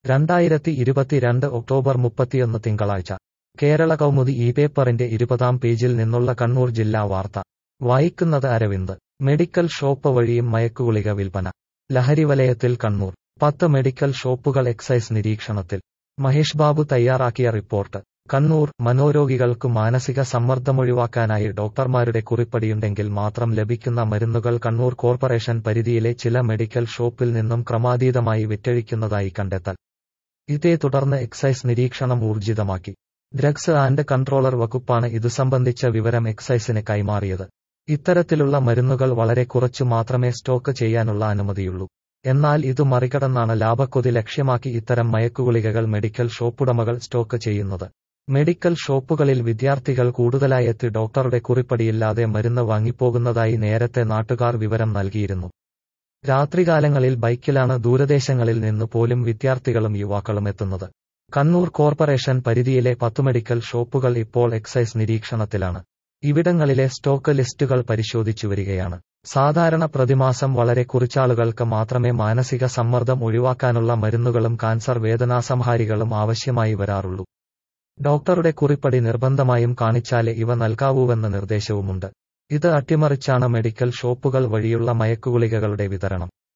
രണ്ടായിരത്തി ഇരുപത്തിരണ്ട് ഒക്ടോബർ മുപ്പത്തിയൊന്ന് തിങ്കളാഴ്ച കേരള കൗമുദി ഈ പേപ്പറിന്റെ ഇരുപതാം പേജിൽ നിന്നുള്ള കണ്ണൂർ ജില്ലാ വാർത്ത വായിക്കുന്നത് അരവിന്ദ് മെഡിക്കൽ ഷോപ്പ് വഴിയും മയക്കുഗുളിക വിൽപ്പന ലഹരിവലയത്തിൽ കണ്ണൂർ പത്ത് മെഡിക്കൽ ഷോപ്പുകൾ എക്സൈസ് നിരീക്ഷണത്തിൽ മഹേഷ് ബാബു തയ്യാറാക്കിയ റിപ്പോർട്ട് കണ്ണൂർ മനോരോഗികൾക്കു മാനസിക സമ്മർദ്ദമൊഴിവാക്കാനായി ഡോക്ടർമാരുടെ കുറിപ്പടിയുണ്ടെങ്കിൽ മാത്രം ലഭിക്കുന്ന മരുന്നുകൾ കണ്ണൂർ കോർപ്പറേഷൻ പരിധിയിലെ ചില മെഡിക്കൽ ഷോപ്പിൽ നിന്നും ക്രമാതീതമായി വിറ്റഴിക്കുന്നതായി കണ്ടെത്തൽ ഇതേ തുടർന്ന് എക്സൈസ് നിരീക്ഷണം ഊർജിതമാക്കി ഡ്രഗ്സ് ആൻഡ് കൺട്രോളർ വകുപ്പാണ് ഇതു സംബന്ധിച്ച വിവരം എക്സൈസിന് കൈമാറിയത് ഇത്തരത്തിലുള്ള മരുന്നുകൾ വളരെ കുറച്ചു മാത്രമേ സ്റ്റോക്ക് ചെയ്യാനുള്ള അനുമതിയുള്ളൂ എന്നാൽ ഇതു മറികടന്നാണ് ലാഭക്കൊതി ലക്ഷ്യമാക്കി ഇത്തരം മയക്കുഗുളികകൾ മെഡിക്കൽ ഷോപ്പുടമകൾ സ്റ്റോക്ക് ചെയ്യുന്നത് മെഡിക്കൽ ഷോപ്പുകളിൽ വിദ്യാർത്ഥികൾ കൂടുതലായി എത്തി ഡോക്ടറുടെ കുറിപ്പടിയില്ലാതെ മരുന്ന് വാങ്ങിപ്പോകുന്നതായി നേരത്തെ നാട്ടുകാർ വിവരം നൽകിയിരുന്നു രാത്രികാലങ്ങളിൽ ബൈക്കിലാണ് ദൂരദേശങ്ങളിൽ നിന്ന് പോലും വിദ്യാർത്ഥികളും യുവാക്കളും എത്തുന്നത് കണ്ണൂർ കോർപ്പറേഷൻ പരിധിയിലെ പത്തു മെഡിക്കൽ ഷോപ്പുകൾ ഇപ്പോൾ എക്സൈസ് നിരീക്ഷണത്തിലാണ് ഇവിടങ്ങളിലെ സ്റ്റോക്ക് ലിസ്റ്റുകൾ പരിശോധിച്ചു വരികയാണ് സാധാരണ പ്രതിമാസം വളരെ കുറച്ചാളുകൾക്ക് മാത്രമേ മാനസിക സമ്മർദ്ദം ഒഴിവാക്കാനുള്ള മരുന്നുകളും കാൻസർ വേദനാസംഹാരികളും ആവശ്യമായി വരാറുള്ളൂ ഡോക്ടറുടെ കുറിപ്പടി നിർബന്ധമായും കാണിച്ചാലേ ഇവ നൽകാവൂവെന്ന നിർദ്ദേശവുമുണ്ട് ഇത് അട്ടിമറിച്ചാണ് മെഡിക്കൽ ഷോപ്പുകൾ വഴിയുള്ള മയക്കുഗുളികകളുടെ വിതരണം